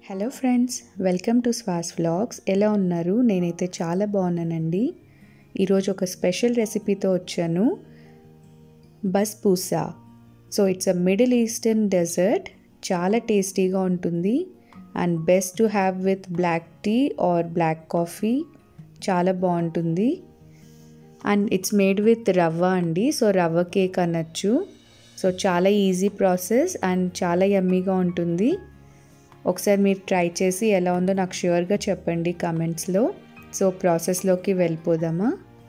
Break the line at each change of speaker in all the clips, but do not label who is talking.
hello friends welcome to Swas vlogs ఎలా ఉన్నారు నేనైతే చాలా బాగున్నానండి ఈరోజు ఒక స్పెషల్ రెసిపీతో వచ్చాను basbousa so it's a middle eastern dessert చాలా టేస్టీగా ఉంటుంది and best to have with black tea or black coffee చాలా బాగుంటుంది అండ్ ఇట్స్ మేడ్ విత్ రవ్వ అండి సో రవ్వ కేక్ అనొచ్చు సో చాలా ఈజీ ప్రాసెస్ అండ్ చాలా యమ్మీగా ఉంటుంది ఒకసారి మీరు ట్రై చేసి ఎలా ఉందో నాకు ష్యూర్గా చెప్పండి కమెంట్స్లో సో ప్రాసెస్లోకి వెళ్ళిపోదామా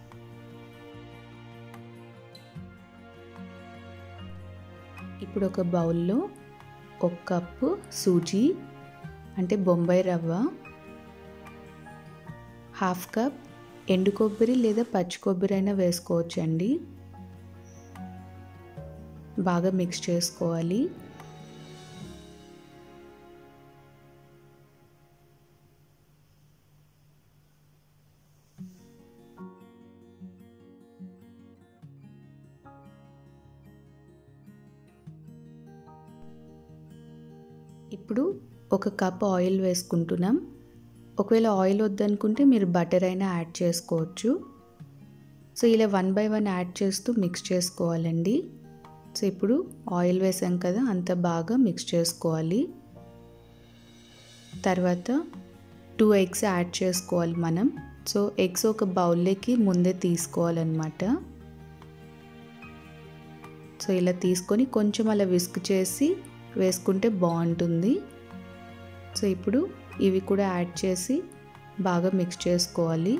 ఇప్పుడు ఒక బౌల్లో ఒక కప్పు సూజీ అంటే బొంబాయి రవ్వ హాఫ్ కప్ ఎండు కొబ్బరి లేదా పచ్చి కొబ్బరి అయినా వేసుకోవచ్చండి బాగా మిక్స్ చేసుకోవాలి ఇప్పుడు ఒక కప్ ఆయిల్ వేసుకుంటున్నాం ఒకవేళ ఆయిల్ వద్దనుకుంటే మీరు బటర్ అయినా యాడ్ చేసుకోవచ్చు సో ఇలా వన్ బై వన్ యాడ్ చేస్తూ మిక్స్ చేసుకోవాలండి సో ఇప్పుడు ఆయిల్ వేసాం కదా అంత బాగా మిక్స్ చేసుకోవాలి తర్వాత టూ ఎగ్స్ యాడ్ చేసుకోవాలి మనం సో ఎగ్స్ ఒక బౌల్లోకి ముందే తీసుకోవాలన్నమాట సో ఇలా తీసుకొని కొంచెం అలా విస్క్ చేసి వేసుకుంటే బాగుంటుంది సో ఇప్పుడు ఇవి కూడా యాడ్ చేసి బాగా మిక్స్ చేసుకోవాలి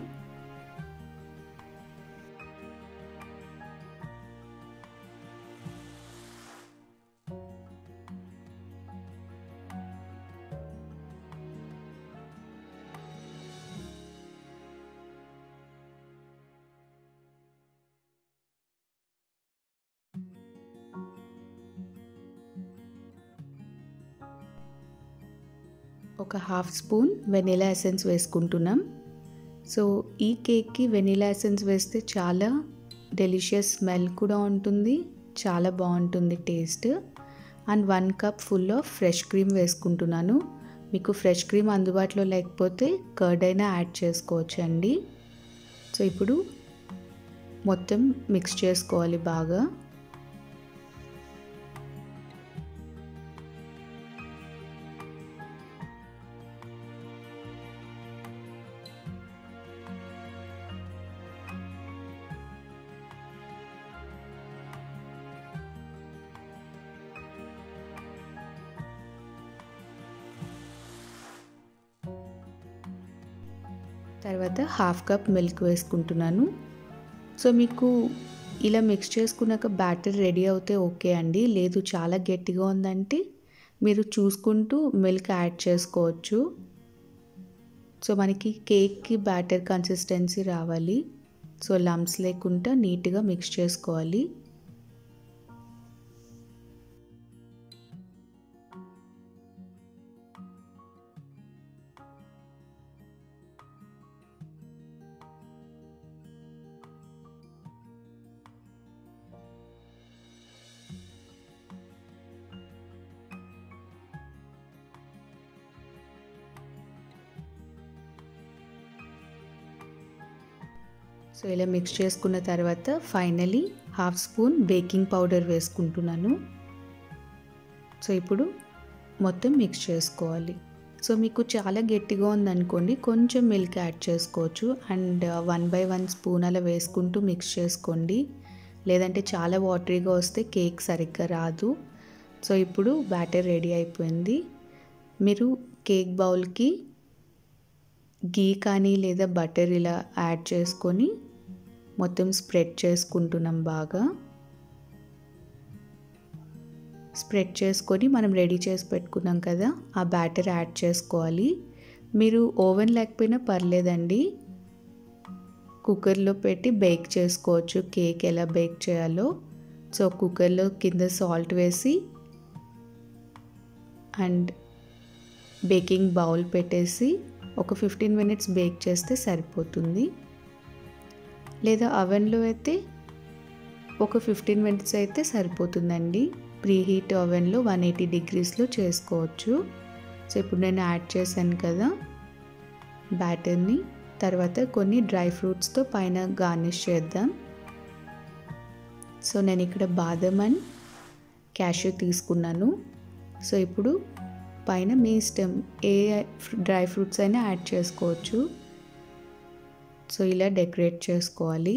ఒక హాఫ్ స్పూన్ వెనిలా ఎసెన్స్ వేసుకుంటున్నాం సో ఈ కేక్కి వెనిలా ఎసెన్స్ వేస్తే చాలా డెలిషియస్ స్మెల్ కూడా ఉంటుంది చాలా బాగుంటుంది taste and one cup full of fresh cream వేసుకుంటున్నాను మీకు ఫ్రెష్ క్రీమ్ అందుబాటులో లేకపోతే కర్డ్ అయినా యాడ్ చేసుకోవచ్చు అండి సో ఇప్పుడు మొత్తం మిక్స్ చేసుకోవాలి బాగా తర్వాత హాఫ్ కప్ మిల్క్ వేసుకుంటున్నాను సో మీకు ఇలా మిక్స్ చేసుకున్నాక బ్యాటర్ రెడీ అవుతే ఓకే అండి లేదు చాలా గట్టిగా ఉందంటే మీరు చూసుకుంటూ మిల్క్ యాడ్ చేసుకోవచ్చు సో మనకి కేక్కి బ్యాటర్ కన్సిస్టెన్సీ రావాలి సో లమ్స్ లేకుండా నీట్గా మిక్స్ చేసుకోవాలి సో ఇలా మిక్స్ చేసుకున్న తర్వాత finally half spoon baking powder వేసుకుంటున్నాను సో ఇప్పుడు మొత్తం మిక్స్ చేసుకోవాలి సో మీకు చాలా గట్టిగా ఉందనుకోండి కొంచెం మిల్క్ యాడ్ చేసుకోవచ్చు and one by one spoon అలా వేసుకుంటూ మిక్స్ చేసుకోండి లేదంటే చాలా వాటరీగా వస్తే కేక్ సరిగ్గా రాదు సో ఇప్పుడు బ్యాటర్ రెడీ అయిపోయింది మీరు కేక్ బౌల్కి గీ కానీ లేదా బటర్ ఇలా యాడ్ చేసుకొని మొత్తం స్ప్రెడ్ చేసుకుంటున్నాం బాగా స్ప్రెడ్ చేసుకొని మనం రెడీ చేసి పెట్టుకున్నాం కదా ఆ బ్యాటర్ యాడ్ చేసుకోవాలి మీరు ఓవెన్ లేకపోయినా పర్లేదండి కుక్కర్లో పెట్టి బేక్ చేసుకోవచ్చు కేక్ ఎలా బేక్ చేయాలో సో కుక్కర్లో కింద సాల్ట్ వేసి అండ్ బేకింగ్ బౌల్ పెట్టేసి ఒక ఫిఫ్టీన్ మినిట్స్ బేక్ చేస్తే సరిపోతుంది లేదా అవెన్లో అయితే ఒక ఫిఫ్టీన్ మినిట్స్ అయితే సరిపోతుందండి ప్రీ హీట్ ఓవెన్లో వన్ ఎయిటీ డిగ్రీస్లో చేసుకోవచ్చు సో ఇప్పుడు నేను యాడ్ చేశాను కదా బ్యాటర్ని తర్వాత కొన్ని డ్రై ఫ్రూట్స్తో పైన గార్నిష్ చేద్దాం సో నేను ఇక్కడ బాదం అండ్ క్యాష్యూ తీసుకున్నాను సో ఇప్పుడు పైన మీ ఇష్టం ఏ డ్రై ఫ్రూట్స్ అయినా యాడ్ చేసుకోవచ్చు సో ఇలా డెకరేట్ చేసుకోవాలి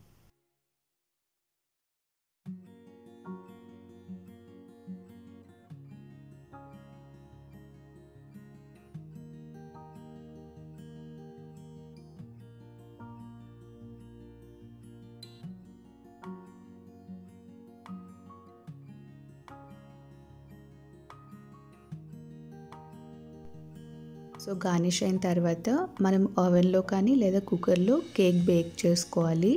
సో గార్నిష్ అయిన తర్వాత మనం ఓవెన్లో కానీ లేదా కుక్కర్లో కేక్ బేక్ చేసుకోవాలి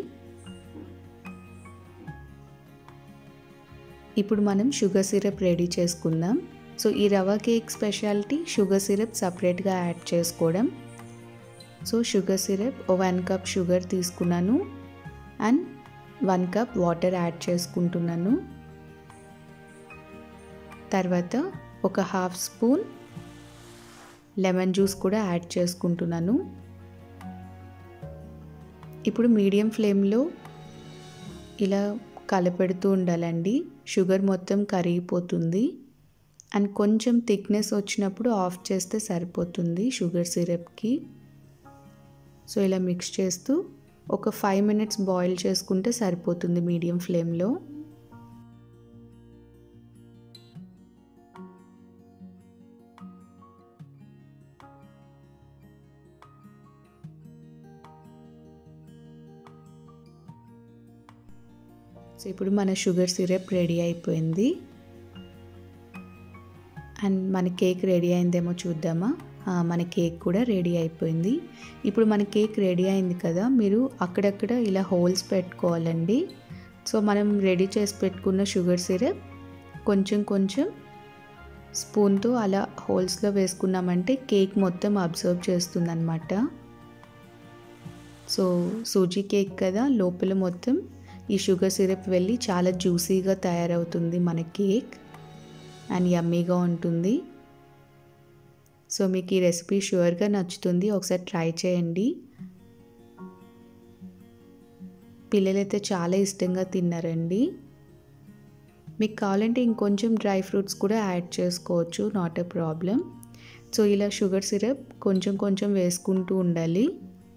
ఇప్పుడు మనం షుగర్ సిరప్ రెడీ చేసుకుందాం సో ఈ rava cake speciality sugar syrup సపరేట్గా యాడ్ చేసుకోవడం so sugar syrup one cup sugar తీసుకున్నాను and one cup water add చేసుకుంటున్నాను తర్వాత ఒక హాఫ్ స్పూన్ లెమన్ జ్యూస్ కూడా యాడ్ చేసుకుంటున్నాను ఇప్పుడు మీడియం ఫ్లేమ్లో ఇలా కలపెడుతూ ఉండాలండి షుగర్ మొత్తం కరిగిపోతుంది అండ్ కొంచెం థిక్నెస్ వచ్చినప్పుడు ఆఫ్ చేస్తే సరిపోతుంది షుగర్ సిరప్కి సో ఇలా మిక్స్ చేస్తూ ఒక ఫైవ్ మినిట్స్ బాయిల్ చేసుకుంటే సరిపోతుంది మీడియం ఫ్లేమ్లో సో ఇప్పుడు మన షుగర్ సిరప్ రెడీ అయిపోయింది అండ్ మన కేక్ రెడీ అయిందేమో చూద్దామా మన కేక్ కూడా రెడీ అయిపోయింది ఇప్పుడు మన కేక్ రెడీ అయింది కదా మీరు అక్కడక్కడ ఇలా హోల్స్ పెట్టుకోవాలండి సో మనం రెడీ చేసి పెట్టుకున్న షుగర్ సిరప్ కొంచెం కొంచెం స్పూన్తో అలా హోల్స్లో వేసుకున్నామంటే కేక్ మొత్తం అబ్జర్వ్ చేస్తుందన్నమాట సో సూజీ కేక్ కదా లోపల మొత్తం ఈ షుగర్ సిరప్ వెళ్ళి చాలా జ్యూసీగా తయారవుతుంది మన కేక్ అండ్ యమ్మీగా ఉంటుంది సో మీకు ఈ రెసిపీ షూర్గా నచ్చుతుంది ఒకసారి ట్రై చేయండి పిల్లలైతే చాలా ఇష్టంగా తిన్నారండి మీకు కావాలంటే ఇంకొంచెం డ్రై ఫ్రూట్స్ కూడా యాడ్ చేసుకోవచ్చు నాట్ ఎ ప్రాబ్లం సో ఇలా షుగర్ సిరప్ కొంచెం కొంచెం వేసుకుంటూ ఉండాలి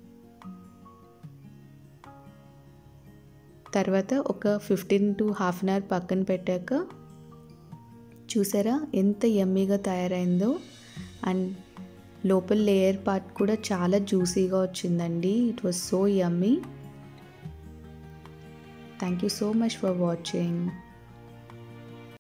తర్వాత ఒక fifteen to half an hour పక్కన పెట్టాక చూసారా ఎంత యమ్మీగా తయారైందో అండ్ లోపల లేయర్ పార్ట్ కూడా చాలా జ్యూసీగా వచ్చిందండి it was so yummy thank you so much for watching